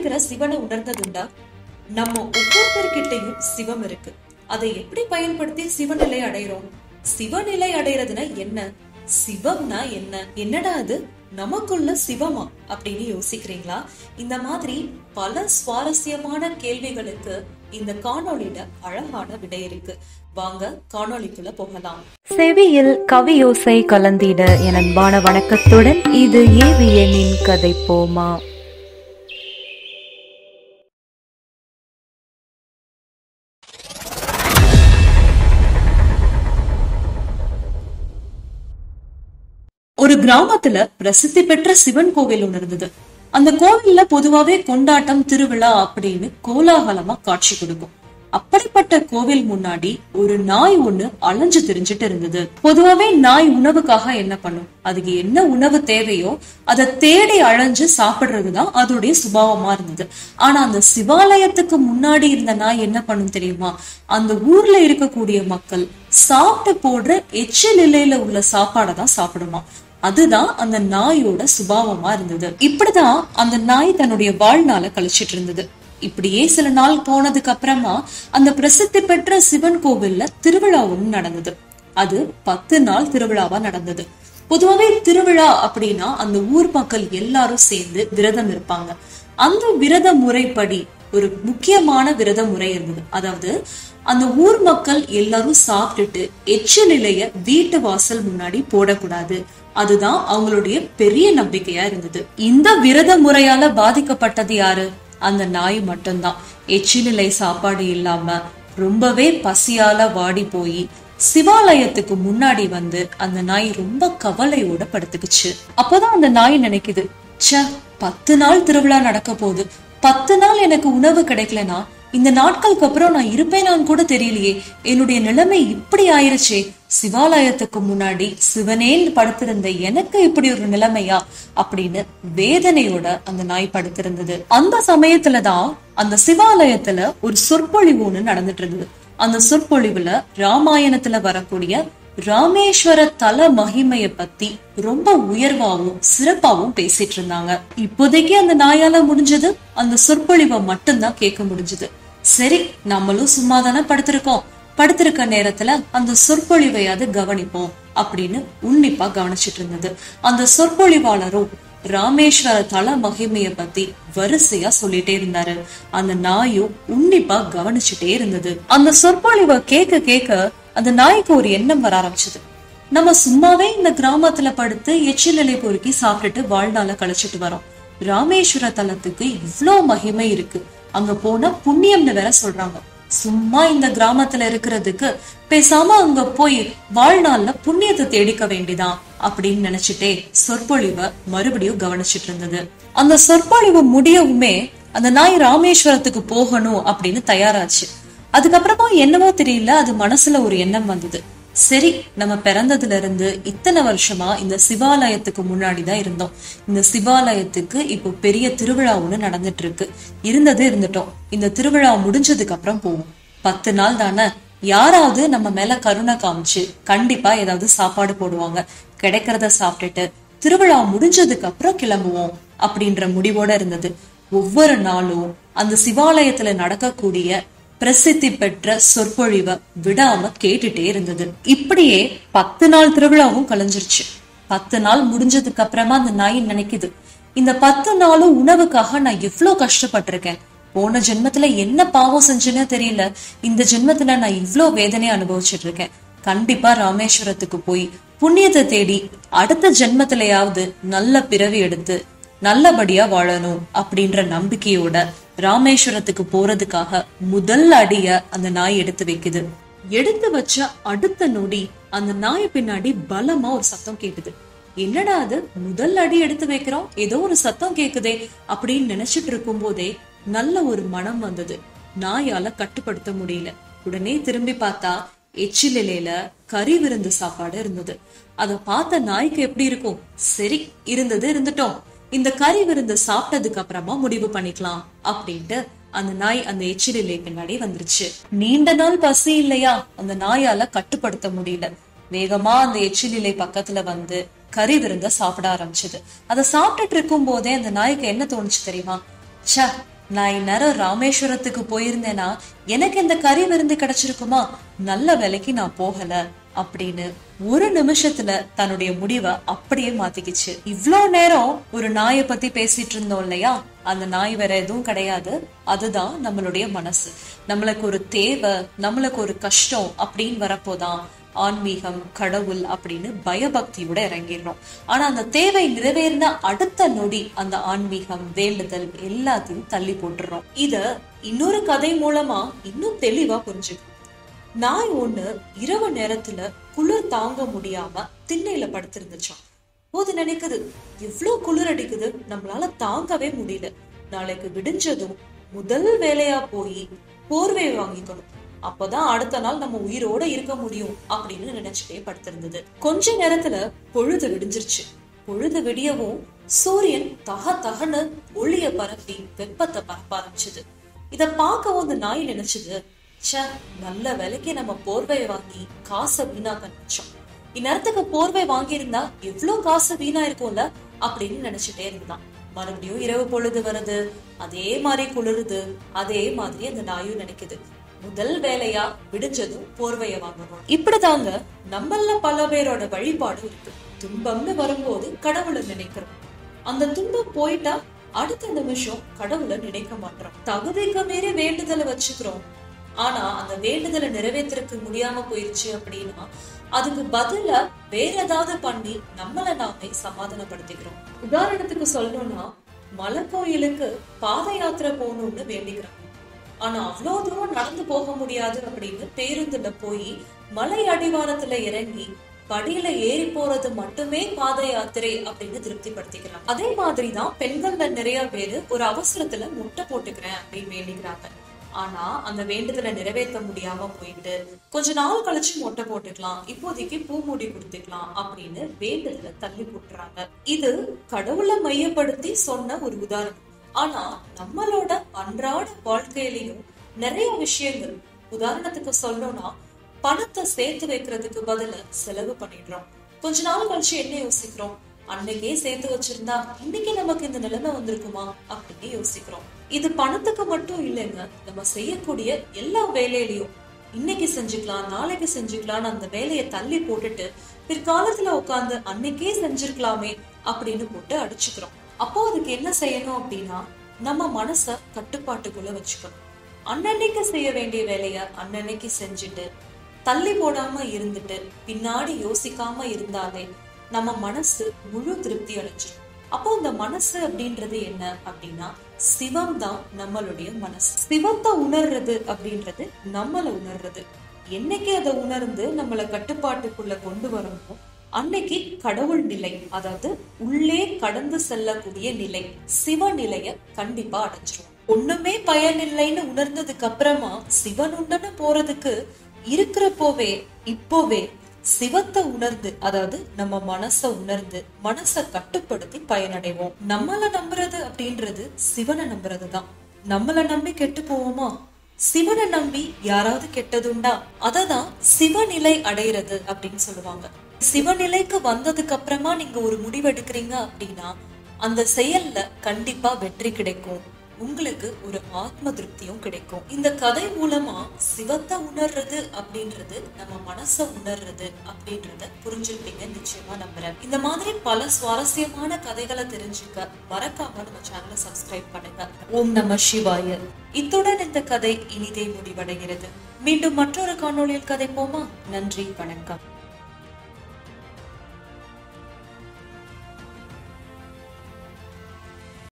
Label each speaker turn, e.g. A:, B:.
A: இருக்கிற சிவனை உணர்ந்ததுண்டா நம்ம ஒவ்வொருத்தர்கிட்டயும் சிவம் இருக்கு அதை எப்படி பயன்படுத்தி சிவநிலை அடைகிறோம் சிவநிலை அடைறதுனா என்ன சிவம்னா என்ன என்னடா அது நமக்குள்ள சிவமா அப்படின்னு யோசிக்கிறீங்களா இந்த மாதிரி பல சுவாரஸ்யமான கேள்விகளுக்கு இந்த காணொளியில அழகான விடை இருக்கு வாங்க காணொளிக்குள்ள போகலாம்
B: செவியில் கவியோசை கலந்திட என் அன்பான வணக்கத்துடன் இது ஏவியனின் கதை போமா
A: ஒரு கிராமத்துல பிரசித்தி பெற்ற சிவன் கோவில் ஒண்ணு இருந்தது அந்த கோவில்ல பொதுவாவே கொண்டாட்டம் திருவிழா அப்படின்னு கோலாகலமா காட்சி கொடுக்கும் அப்படிப்பட்ட கோவில் முன்னாடி ஒரு நாய் ஒண்ணு அலைஞ்சு திரிஞ்சிட்டு இருந்தது பொதுவாவே நாய் உணவுக்காக என்ன பண்ணும் அதுக்கு என்ன உணவு தேவையோ அதை தேடி அலைஞ்சு சாப்பிடுறதுதான் அதோடைய சுபாவமா இருந்தது ஆனா அந்த சிவாலயத்துக்கு முன்னாடி இருந்த நாய் என்ன பண்ணும் தெரியுமா அந்த ஊர்ல இருக்கக்கூடிய மக்கள் சாப்பிட்டு போடுற எச்சில் நிலையில உள்ள சாப்பாடை தான் சாப்பிடுமா அதுதான் அந்த நாயோட சுபாவமா இருந்தது இப்படிதான் அந்த நாய் தன்னுடைய வாழ்நாளை கழிச்சிட்டு இருந்தது இப்படியே சில நாள் போனதுக்கு அப்புறமா அந்த பிரசித்தி பெற்ற சிவன் கோவில்ல திருவிழா ஒண்ணு நடந்தது அது பத்து நாள் திருவிழாவா நடந்தது பொதுவாவே திருவிழா அப்படின்னா அந்த ஊர் மக்கள் எல்லாரும் சேர்ந்து விரதம் இருப்பாங்க அந்த விரத முறைப்படி ஒரு முக்கியமான விரத முறை இருந்தது அதாவது அந்த ஊர் மக்கள் எல்லாரும் சாப்பிட்டுட்டு எச்சில் நிலைய வீட்டு வாசல் முன்னாடி போடக்கூடாது அதுதான் அவங்களுடைய பெரிய நம்பிக்கையா இருந்தது இந்த விரத முறையால பாதிக்கப்பட்டது யாரு அந்த நாய் மட்டும்தான் எச்சிலிலை சாப்பாடு இல்லாம ரொம்பவே பசியால வாடி போய் சிவாலயத்துக்கு முன்னாடி வந்து அந்த நாய் ரொம்ப கவலையோட படுத்துக்குச்சு அப்போதான் அந்த நாய் நினைக்குது ச்சே பத்து நாள் திருவிழா நடக்க போகுது பத்து நாள் எனக்கு உணவு கிடைக்கலனா இந்த நாட்களுக்கு அப்புறம் நான் இருப்பேனான்னு கூட தெரியலையே என்னுடைய நிலைமை இப்படி ஆயிருச்சே சிவாலயத்துக்கு முன்னாடி சிவனேன்னு படுத்திருந்த எனக்கு இப்படி ஒரு நிலைமையா அப்படின்னு வேதனையோட அந்த நாய் படுத்திருந்தது அந்த சமயத்துலதான் அந்த சிவாலயத்துல ஒரு சொற்பொழிவு ஒண்ணு நடந்துட்டு இருந்தது அந்த சொற்பொழிவுல ராமாயணத்துல வரக்கூடிய ராமேஸ்வர தல மகிமைய பத்தி ரொம்ப உயர்வாவும் சிறப்பாவும் பேசிட்டு இருந்தாங்க இப்போதைக்கு அந்த நாயால முடிஞ்சது அந்த சொற்பொழிவை மட்டும்தான் கேட்க முடிஞ்சது சரி நம்மளும் சும்மா தானே படுத்திருக்கோம் படுத்திருக்க நேரத்துல அந்த சொற்பொழிவையாவது கவனிப்போம் அப்படின்னு உன்னிப்பா கவனிச்சிட்டு இருந்தது அந்த சொற்பொழிவாளரும் ராமேஸ்வர தல மகிமைய பத்தி வரிசையா சொல்லிட்டே இருந்தாரு அந்த நாயும் உன்னிப்பா கவனிச்சுட்டே இருந்தது அந்த சொற்பொழிவை கேட்க கேட்க அந்த நாய்க்கு ஒரு எண்ணம் வர ஆரம்பிச்சது நம்ம சும்மாவே இந்த கிராமத்துல படுத்து எச்சில் நிலை பொறுக்கி சாப்பிட்டுட்டு வாழ்நாள கழிச்சிட்டு வரோம் ராமேஸ்வர தலத்துக்கு இவ்ளோ மகிமை இருக்கு அங்க போனா புண்ணியம்னு வேற சொல்றாங்க சும்மா இந்த கிராமத்துல இருக்கிறதுக்கு பேசாம அங்க போய் வாழ்நாள்ல புண்ணியத்தை தேடிக்க வேண்டிதான் அப்படின்னு நினைச்சிட்டே சொற்பொழிவை மறுபடியும் கவனிச்சிட்டு இருந்தது அந்த சொற்பொழிவு முடியவுமே அந்த நாய் ராமேஸ்வரத்துக்கு போகணும் அப்படின்னு தயாராச்சு அதுக்கப்புறமா என்னவோ தெரியல அது மனசுல ஒரு எண்ணம் வந்தது சரி நம்ம பிறந்ததுல இருந்து இத்தனை வருஷமா இந்த சிவாலயத்துக்கு முன்னாடிதான் இருந்தோம் இந்த சிவாலயத்துக்கு இப்போ பெரிய திருவிழா ஒண்ணு நடந்துட்டு இருக்கு இருந்தது இருந்துட்டோம் இந்த திருவிழா முடிஞ்சதுக்கு அப்புறம் போவோம் பத்து நாள் தானே யாராவது நம்ம மேல கருணை காமிச்சு கண்டிப்பா ஏதாவது சாப்பாடு போடுவாங்க கிடைக்கிறத சாப்பிட்டுட்டு திருவிழா முடிஞ்சதுக்கு அப்புறம் கிளம்புவோம் அப்படின்ற முடிவோட இருந்தது ஒவ்வொரு நாளும் அந்த சிவாலயத்துல நடக்கக்கூடிய பிரசித்தி பெற்ற சொற்பொழிவை விடாம கேட்டுட்டே இருந்தது இப்படியே பத்து நாள் திருவிழாவும் கலைஞ்சிருச்சு பத்து நாள் முடிஞ்சதுக்கு அப்புறமா அந்த நாய் நினைக்குது இந்த பத்து நாளும் உணவுக்காக நான் எவ்வளவு கஷ்டப்பட்டிருக்கேன் போன ஜென்மத்துல என்ன பாவம் செஞ்சேன்னு தெரியல இந்த ஜென்மத்துல நான் இவ்ளோ வேதனையை அனுபவிச்சுட்டு இருக்கேன் கண்டிப்பா ராமேஸ்வரத்துக்கு போய் புண்ணியத்தை தேடி அடுத்த ஜென்மத்திலேயாவது நல்ல பிறவி எடுத்து நல்லபடியா வாழணும் அப்படின்ற நம்பிக்கையோட ராமேஸ்வரத்துக்கு போறதுக்காக முதல் அடிய அந்த நாய் எடுத்து வைக்குது எடுத்து வச்ச அடுத்த நொடி அந்த நாய் பின்னாடி பலமா ஒரு சத்தம் கேட்டுது என்னடா அது முதல் அடி எடுத்து வைக்கிறோம் ஏதோ ஒரு சத்தம் கேக்குதே அப்படின்னு நினைச்சிட்டு இருக்கும் போதே நல்ல ஒரு மனம் வந்தது நாயால கட்டுப்படுத்த முடியல உடனே திரும்பி பார்த்தா எச்சிலையில கறி விருந்து சாப்பாடு இருந்தது அத பார்த்த நாய்க்கு எப்படி இருக்கும் சரி இருந்தது இருந்துட்டோம் இந்த கறி விருந்து சாப்பிட்டதுக்கு அப்புறமா முடிவு பண்ணிக்கலாம் அப்படின்ட்டு அந்த நாய் அந்த எச்சிலே பின்னாடி வந்துருச்சு நீண்ட நாள் பசி இல்லையா அந்த நாயால கட்டுப்படுத்த முடியல வேகமா அந்த எச்சிலிலை பக்கத்துல வந்து கறி விருந்த சாப்பிட ஆரம்பிச்சது அதை சாப்பிட்டுட்டு இருக்கும் போதே அந்த நாய்க்கு என்ன தோணுச்சு தெரியுமா ச்சே நான் இந்நேரம் ராமேஸ்வரத்துக்கு போயிருந்தேன்னா எனக்கு இந்த கறி விருந்து கிடைச்சிருக்குமா நல்ல விலைக்கு நான் போகல அப்படின்னு ஒரு நிமிஷத்துல தன்னுடைய முடிவை அப்படியே மாத்திக்கிச்சு இவ்ளோ நேரம் ஒரு நாயை பத்தி பேசிட்டு இருந்தோம் இல்லையா அந்த நாய் வேற எதுவும் கிடையாது அதுதான் நம்மளுடைய மனசு நம்மளுக்கு ஒரு தேவை நம்மளுக்கு ஒரு கஷ்டம் அப்படின்னு வரப்போதான் ஆன்மீகம் கடவுள் அப்படின்னு பயபக்தியோட இறங்கிடுறோம் ஆனா அந்த தேவை நிறைவேறின அடுத்த நொடி அந்த ஆன்மீகம் வேண்டுதல் எல்லாத்தையும் தள்ளி போட்டுறோம் இத இன்னொரு கதை மூலமா இன்னும் தெளிவா புரிஞ்சுக்கணும் நாய் ஒண்ணு இரவு நேரத்துல குளிர் தாங்க முடியாம திண்ணையில படுத்திருந்துச்சாம் போது நினைக்குது எவ்வளவு குளிர் அடிக்குது நம்மளால தாங்கவே முடியல நாளைக்கு விடிஞ்சதும் முதல் வேலையா போய் போர்வை வாங்கிக்கணும் அப்பதான் அடுத்த நாள் நம்ம உயிரோட இருக்க முடியும் அப்படின்னு நினைச்சுட்டே படுத்திருந்தது கொஞ்ச நேரத்துல பொழுது விடிஞ்சிருச்சு பொழுது விடியவும் சூரியன் தக தகன்னு ஒளிய பரப்பி வெப்பத்தை பரப்ப ஆரம்பிச்சது இத பார்க்கவும் அந்த நாய் நினைச்சது ச்சே நல்ல விலைக்கு நம்ம போர்வையை வாங்கி காசை வீணாக்க நினைச்சோம் இந்நேரத்துக்கு போர்வை வாங்கியிருந்தா எவ்வளவு காசு வீணா இருக்கும்ல அப்படின்னு நினைச்சிட்டே இருந்தான் மறுபடியும் இரவு பொழுது வருது அதே மாதிரி குளிருது அதே மாதிரி அந்த நாயும் நினைக்குது முதல் வேலையா விடிஞ்சதும் போர்வைய வாங்கணும் இப்படிதாங்க நம்மள பல பேரோட வழிபாடு இருக்கு துன்பம்னு வரும்போது கடவுளை நினைக்கிறோம் அந்த துன்பம் போயிட்டா அடுத்த நிமிஷம் கடவுளை நினைக்க மாட்டோம் தகுதிக்கு மீறி வேண்டுதலை வச்சுக்கிறோம் ஆனா அந்த வேண்டுதலை நிறைவேற்றிருக்க முடியாம போயிருச்சு அப்படின்னா அதுக்கு பதிலா வேற ஏதாவது பண்ணி நம்மள நாமே சமாதானப்படுத்திக்கிறோம் உதாரணத்துக்கு சொல்லணும்னா மலை கோயிலுக்கு பாத யாத்திரை போகணும்னு வேண்டிக்கிறாங்க ஆனா அவ்வளவு தூரம் நடந்து போக முடியாது அப்படின்னு பேருந்துல போய் மலை அடிவாரத்துல இறங்கி படியில ஏறி போறது மட்டுமே பாத யாத்திரை அப்படின்னு திருப்திப்படுத்திக்கிறாங்க அதே மாதிரிதான் பெண்கள்ல நிறைய பேரு ஒரு அவசரத்துல முட்டை போட்டுக்கிறேன் அப்படின்னு வேண்டிக்கிறாங்க ஆனா அந்த வேண்டுதலை நிறைவேற்ற முடியாம போயிட்டு கொஞ்ச நாள் கழிச்சு மொட்டை போட்டுக்கலாம் இப்போதைக்கு பூ மூடி கொடுத்துக்கலாம் அப்படின்னு வேண்டுதலை தள்ளி போட்டுறாங்க இது கடவுளை மையப்படுத்தி சொன்ன ஒரு உதாரணம் ஆனா நம்மளோட அன்றாட வாழ்க்கையிலயும் நிறைய விஷயங்கள் உதாரணத்துக்கு சொல்லணும்னா பணத்தை சேர்த்து வைக்கிறதுக்கு பதிலா செலவு பண்ணிடுறோம் கொஞ்ச நாள் கழிச்சு என்ன யோசிக்கிறோம் அன்னைக்கே சேர்த்து வச்சிருந்தா இன்னைக்கு நமக்கு இந்த நிலைமை வந்திருக்குமா அப்படின்னு யோசிக்கிறோம் இது பணத்துக்கு மட்டும் இல்லைங்க நம்ம செய்யக்கூடிய எல்லா வேலையிலயும் இன்னைக்கு செஞ்சுக்கலாம் நாளைக்கு செஞ்சுக்கலாம்னு அந்த வேலையை தள்ளி போட்டுட்டு பிற்காலத்துல உட்காந்து அன்னைக்கே செஞ்சிருக்கலாமே அப்படின்னு போட்டு அடிச்சுக்கிறோம் அப்போ அதுக்கு என்ன செய்யணும் அப்படின்னா நம்ம மனச கட்டுப்பாட்டுக்குள்ள வச்சுக்கணும் அன்னன்னைக்கு செய்ய வேண்டிய வேலைய அன்னன்னைக்கு செஞ்சுட்டு தள்ளி போடாம இருந்துட்டு பின்னாடி யோசிக்காம இருந்தாலே நம்ம மனசு முழு திருப்தி அடைஞ்சிடும் அப்போ இந்த மனசு அப்படின்றது என்ன அப்படின்னா சிவம் தான் நம்மளுடைய மனசு சிவத்தை உணர்றது அப்படின்றது நம்மள உணர்றது என்னைக்கு அதை உணர்ந்து நம்மள கட்டுப்பாட்டுக்குள்ள கொண்டு வரணும் அன்னைக்கு கடவுள் நிலை அதாவது உள்ளே கடந்து செல்லக்கூடிய நிலை சிவ நிலைய கண்டிப்பா அடைஞ்சிரும் ஒண்ணுமே பயனில்லைன்னு உணர்ந்ததுக்கு அப்புறமா சிவனுண்டன்னு போறதுக்கு இருக்கிறப்போவே இப்போவே சிவத்தை உணர்ந்து அதாவது நம்ம மனச உணர்ந்து மனச கட்டுப்படுத்தி பயனடைவோம் நம்மள நம்புறது அப்படின்றது சிவனை நம்புறதுதான் நம்மள நம்பி கெட்டு போவோமா சிவனை நம்பி யாராவது கெட்டதுண்டா அததான் சிவநிலை அடையிறது அப்படின்னு சொல்லுவாங்க சிவநிலைக்கு வந்ததுக்கு அப்புறமா நீங்க ஒரு முடிவு எடுக்கிறீங்க அப்படின்னா அந்த செயல்ல கண்டிப்பா வெற்றி கிடைக்கும் உங்களுக்கு ஒரு ஆத்ம திருப்தியும் கிடைக்கும் இந்த கதை மூலமா சிவத்தை உணர்றது அப்படின்றது நம்ம மனச உணர்றது அப்படின்றத புரிஞ்சுப்பீங்க நிச்சயமா நம்புறேன் இந்த மாதிரி பல சுவாரஸ்யமான கதைகளை தெரிஞ்சுக்க மறக்காம நம்ம சேனலை சப்ஸ்கிரைப் பண்ணுங்க ஓம் நம சிவாய இத்துடன் இந்த கதை இனிதே முடிவடைகிறது மீண்டும் மற்றொரு காணொளியில் கதை போமா நன்றி வணக்கம்